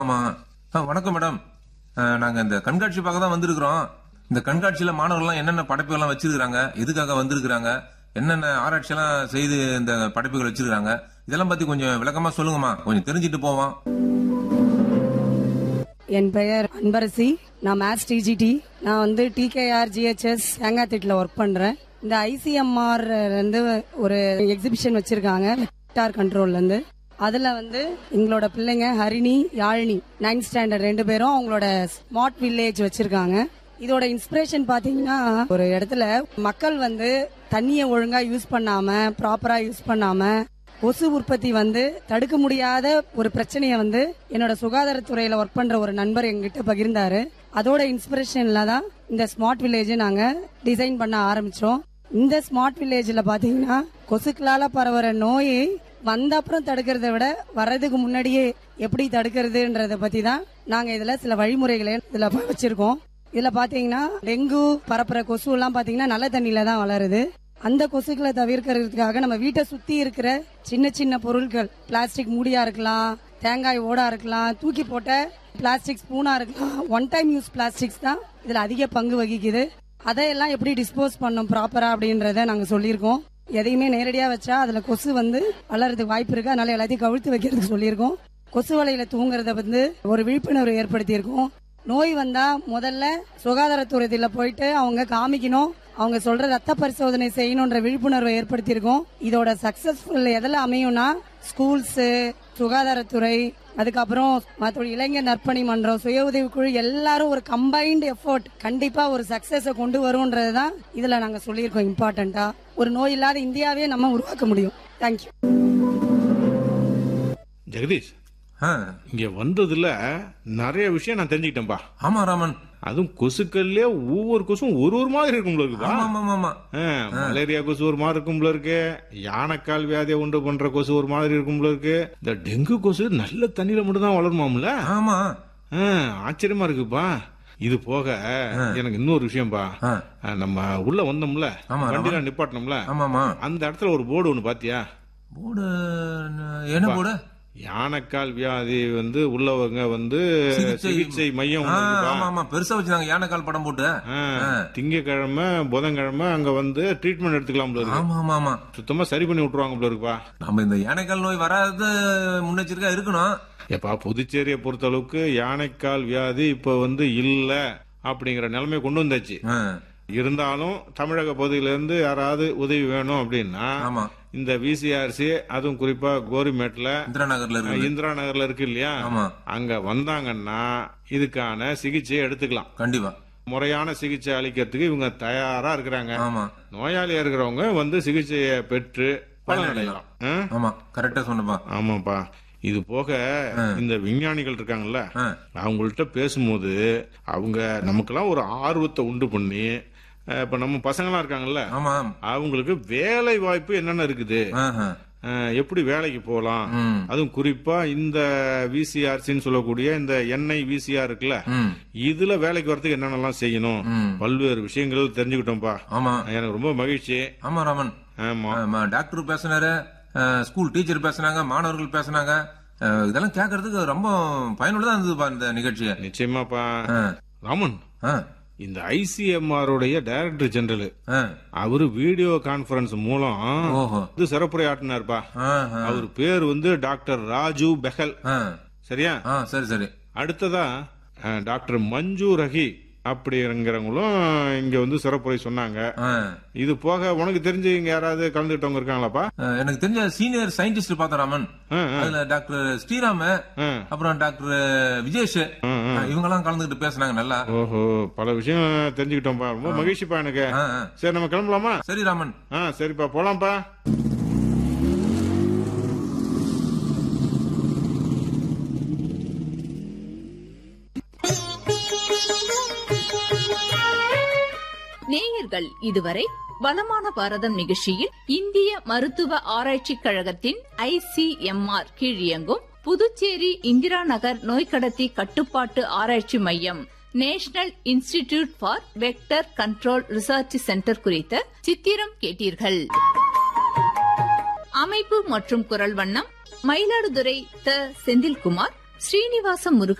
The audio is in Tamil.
ஆமா ஆ, வணக்கம் மேடம் ஆ, நாங்க இந்த கண்காட்சி பார்க்க தான் வந்திருக்கிறோம் இந்த கண்காட்சியில மாணவர்கள்லாம் என்னென்ன படைப்புகள்லாம் வச்சிருக்காங்க எதுக்காக வந்திருக்கிறாங்க என்னென்ன ஆராய்ச்சி எல்லாம் செய்து இந்த படைப்புகள் வச்சிருக்காங்க இதெல்லாம் பத்தி கொஞ்சம் விளக்கமா சொல்லுங்கம்மா கொஞ்சம் தெரிஞ்சுட்டு போவோம் என் பெயர் அன்பரசி நான் மேத்ஸ் டிஜிடி நான் வந்து டிகேஆர் ஜிஹெச்எஸ் தேங்காத்திட்டில் ஒர்க் பண்றேன் இந்த ஐசிஎம்ஆர் இருந்து ஒரு எக்ஸிபிஷன் வச்சிருக்காங்க வெக்டார் கண்ட்ரோல்ல இருந்து அதுல வந்து எங்களோட பிள்ளைங்க ஹரிணி யாழினி நைன்த் ஸ்டாண்டர்ட் ரெண்டு பேரும் அவங்களோட ஸ்மார்ட் வில்லேஜ் வச்சிருக்காங்க இதோட இன்ஸ்பிரேஷன் பாத்தீங்கன்னா ஒரு இடத்துல மக்கள் வந்து தண்ணியை ஒழுங்கா யூஸ் பண்ணாம ப்ராப்பரா யூஸ் பண்ணாம கொசு உற்பத்தி வந்து தடுக்க முடியாத ஒரு பிரச்சனையை வந்து என்னோட சுகாதாரத்துறையில ஒர்க் பண்ற ஒரு நண்பர் எங்கிட்ட பகிர்ந்தாரு அதோட இன்ஸ்பிரேஷன்ல தான் இந்த ஸ்மார்ட் வில்லேஜ் நாங்க டிசைன் பண்ண ஆரம்பிச்சோம் இந்த ஸ்மார்ட் வில்லேஜ்ல பாத்தீங்கன்னா கொசுக்களால பரவுற நோயை வந்த அப்புறம் தடுக்கிறத விட வர்றதுக்கு முன்னாடியே எப்படி தடுக்கிறதுன்றத பத்தி தான் நாங்க இதுல சில வழிமுறைகளை இதுல வச்சிருக்கோம் இதுல பாத்தீங்கன்னா டெங்கு பரப்புற கொசு எல்லாம் பாத்தீங்கன்னா நல்ல தண்ணியில தான் வளருது அந்த கொசுக்களை தவிர்க்கிறதுக்காக நம்ம வீட்டை சுத்தி இருக்கிற சின்ன சின்ன பொருட்கள் பிளாஸ்டிக் மூடியா இருக்கலாம் தேங்காய் ஓடா இருக்கலாம் தூக்கி போட்ட பிளாஸ்டிக் ஸ்பூனா இருக்கலாம் ஒன் டைம் யூஸ் பிளாஸ்டிக்ஸ் தான் இதுல அதிக பங்கு வகிக்குது அதையெல்லாம் எப்படி டிஸ்போஸ் பண்ணும் ப்ராப்பரா அப்படின்றத நாங்க சொல்லியிருக்கோம் எதையுமே நேரடியா வச்சா அதுல கொசு வந்து வளர்றதுக்கு வாய்ப்பு இருக்கு அதனால எல்லாத்தையும் கவிழ்த்து வைக்கிறதுக்கு சொல்லியிருக்கோம் கொசு வலையில தூங்குறத வந்து ஒரு விழிப்புணர்வு ஏற்படுத்தியிருக்கோம் நோய் வந்தா முதல்ல சுகாதாரத்துறையில போயிட்டு அவங்க காமிக்கணும் அவங்க சொல்ற ரத்த பரிசோதனை செய்யணும்ன்ற விழிப்புணர்வை ஏற்படுத்தியிருக்கோம் இதோட சக்சஸ்ஃபுல் எதில் அமையும்னா ஸ்கூல்ஸ் சுகாதாரத்துறை அதுக்கப்புறம் மற்றொரு இளைஞர் நற்பணி மன்றம் சுய உதவி குழு எல்லாரும் ஒரு கம்பைன்டு எஃபோர்ட் கண்டிப்பா ஒரு சக்சஸ கொண்டு வரும்ன்றது தான் இதுல நாங்க சொல்லியிருக்கோம் இம்பார்ட்டண்டா ஒரு நோய் இல்லாத இந்தியாவே நம்ம உருவாக்க முடியும் தேங்க்யூ ஜெகதீஷ் ஆ, இங்க வந்ததுல நிறைய விஷயம் நான் தெரிஞ்சுக்கிட்டேன்பா ஆமா ராமன் அதுவும் கொசுக்கள்லயே ஒவ்வொரு கொசும் ஒரு ஒரு மாதிரி இருக்கும்ல இருக்குப்பா ஆமா ஆமா ஆமா ஆ, மலேரியா கொசு ஒரு மாதிரி இருக்கும்ல இருக்கு யானைக்கால் வியாதியை உண்டு பண்ற கொசு ஒரு மாதிரி இருக்கும்ல இருக்கு இந்த டெங்கு கொசு நல்ல தண்ணியில மட்டும் தான் வளருமாம்ல ஆமா ஆ, ஆச்சரியமா இருக்குப்பா இது போக எனக்கு இன்னொரு விஷயம்பா ஆ, ஆ, நம்ம உள்ள வந்தோம்ல ஆமா, வண்டிலாம் நிப்பாட்டினோம்ல ஆமாமா அந்த இடத்துல ஒரு போர்டு ஒண்ணு பாத்தியா போர்டு என்ன போர்டு யானைக்கால் வியாதி வந்து உள்ளவங்க வந்து சிகிச்சை- சிகிச்சை மையம் ஆ, ஒண்ணு இருக்குப்பா. ஆமா ஆமா பெருசா வச்சிருக்காங்க யானைக்கால் படம் போட்டு ஆ, திங்கக்கிழமை புதன்கிழமை அங்க வந்து ட்ரீட்மெண்ட் எடுத்துக்கலாம் போல இருக்கு ஆமா ஆமா ஆமா சுத்தமா சரி பண்ணி விட்டுருவாங்க போல இருக்குப்பா நம்ம இந்த யானைக்கால் நோய் வராது முன்னெச்சரிக்கா இருக்கணும் ஏப்பா புதுச்சேரியை பொறுத்த அளவுக்கு யானைக்கால் வியாதி இப்ப வந்து இல்ல அப்படிங்கிற நிலைமை கொண்டு வந்தாச்சு ஆ, இருந்தாலும் தமிழக பகுதியில இருந்து யாராவது உதவி வேணும் அப்படின்னா ஆமா இந்த விசிஆர்சி அதுவும் குறிப்பா கோரிமேட்ல இந்திரா நகர்ல இருக்கு இந்திரா நகர்ல இருக்கு இல்லையா ஆமா அங்க வந்தாங்கன்னா இதுக்கான சிகிச்சையை எடுத்துக்கலாம் கண்டிப்பா முறையான சிகிச்சை அளிக்கிறதுக்கு இவங்க தயாரா இருக்கிறாங்க ஆமா நோயாளியா இருக்கிறவங்க வந்து சிகிச்சையை பெற்று பலனடையலாம் ஆ? ஆமா கரெக்டா சொன்னப்பா ஆமாப்பா இது போக இந்த விஞ்ஞானிகள் இருக்காங்கல்ல ஆ. அவங்கள்ட்ட பேசும்போது அவங்க நமக்கெல்லாம் ஒரு ஆர்வத்தை உண்டு பண்ணி அஹ், இப்ப நம்ம பசங்களாம் இருக்காங்கல்ல ஆமா அவங்களுக்கு வேலை வாய்ப்பு என்னென்ன இருக்குது ஆஹா. அஹ், எப்படி வேலைக்கு போகலாம் ம் அதுவும் குறிப்பா இந்த விசிஆர்சின்னு சொல்லக்கூடிய இந்த எண்ணெய் விசிஆர் இருக்குல்ல ம் இதுல வேலைக்கு வரதுக்கு என்னென்னலாம் செய்யணும் ம் பல்வேறு விஷயங்கள் தெரிஞ்சுக்கிட்டோம்ப்பா ஆமா எனக்கு ரொம்ப மகிழ்ச்சி ஆமா ராமன் ஆமா ஆமா, டாக்டர் பேசினாரு அஹ், ஸ்கூல் டீச்சர் பேசினாங்க மாணவர்கள் பேசினாங்க அஹ், இதெல்லாம் கேட்கறதுக்கு ரொம்ப பயனுள்ளதா இருந்ததுப்பா இந்த நிகழ்ச்சி நிச்சயமாப்பா ஆ, ராமன் ஆ, இந்த ஐசிஎம்ஆருடைய டைரக்டர் ஜெனரல் ஆ. அவரு வீடியோ கான்பரன்ஸ் மூலம் ஓஹோ இது சிறப்புரையாற்றினார்ப்பா ஆஹா. அவர் பேர் வந்து டாக்டர் ராஜு பெஹல் ஆ, சரியா ஆ, சரி சரி அடுத்ததா அஹ், டாக்டர் மஞ்சு ரஹி அப்படிங்கிறவங்களும் இங்க வந்து சிறப்புரை சொன்னாங்க ஆ. இது போக உனக்கு தெரிஞ்சு இங்க யாராவது கலந்துக்கிட்டவங்க இருக்காங்களாப்பா அஹ், எனக்கு தெரிஞ்ச சீனியர் சயின்டிஸ்ட் பார்த்தேன் ராமன் ஆ, ஆ, அதுல டாக்டர் ஸ்ரீராம் ஆ. அப்புறம் டாக்டர் விஜேஷ் இவங்க எல்லாம் கலந்துகிட்டு பேசினாங்க நல்லா ஓஹோ பல விஷயம் தெரிஞ்சுக்கிட்டோம்ப்பா ரொம்ப மகிழ்ச்சிப்பா எனக்கு ஆ, ஆ. சரி நம்ம கிளம்பலாமா சரி ராமன் ஆ சரிப்பா போலாம்ப்பா நேயர்கள் இதுவரை வளமான பாரதம் நிகழ்ச்சியில் இந்திய மருத்துவ ஆராய்ச்சிக் கழகத்தின் ஐசிஎம்ஆர் கீழியங்கும் புதுச்சேரி இந்திரா நகர் நோய்க்கடத்தி கட்டுப்பாட்டு ஆராய்ச்சி மையம் national institute for vector control research centre குறித்த சித்திரம் கேட்டீர்கள் அமைப்பு மற்றும் குரல் வண்ணம் மயிலாடுதுறை த செந்தில்குமார் ஸ்ரீனிவாச முருகன்